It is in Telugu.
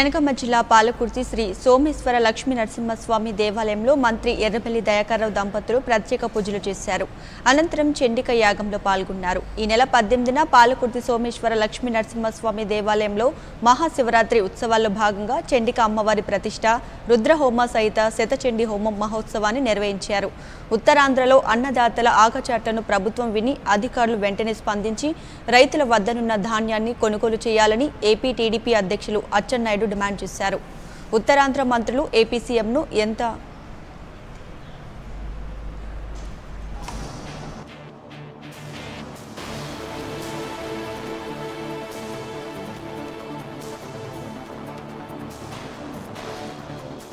జనగామ జిల్లా పాలకుర్తి శ్రీ సోమేశ్వర లక్ష్మీ నరసింహస్వామి దేవాలయంలో మంత్రి ఎర్రబెల్లి దయాకర్రావు దంపతులు ప్రత్యేక పూజలు చేశారు అనంతరం చండిక యాగంలో పాల్గొన్నారు ఈ నెల పద్దెనిమిదిన పాలకుర్తి సోమేశ్వర లక్ష్మీ నరసింహస్వామి దేవాలయంలో మహాశివరాత్రి ఉత్సవాల్లో భాగంగా చండిక అమ్మవారి ప్రతిష్ట రుద్రహోమ సహిత శతచండీ హోమం మహోత్సవాన్ని నిర్వహించారు ఉత్తరాంధ్రలో అన్నదాతల ఆకచాట్లను ప్రభుత్వం విని అధికారులు వెంటనే స్పందించి రైతుల వద్దనున్న ధాన్యాన్ని కొనుగోలు చేయాలని ఏపీ టీడీపీ అధ్యక్షులు అచ్చెన్నాయుడు డిమాండ్ చేశారు ఉత్తరాంధ్ర మంత్రులు ఏపీ సీఎంను ఎంత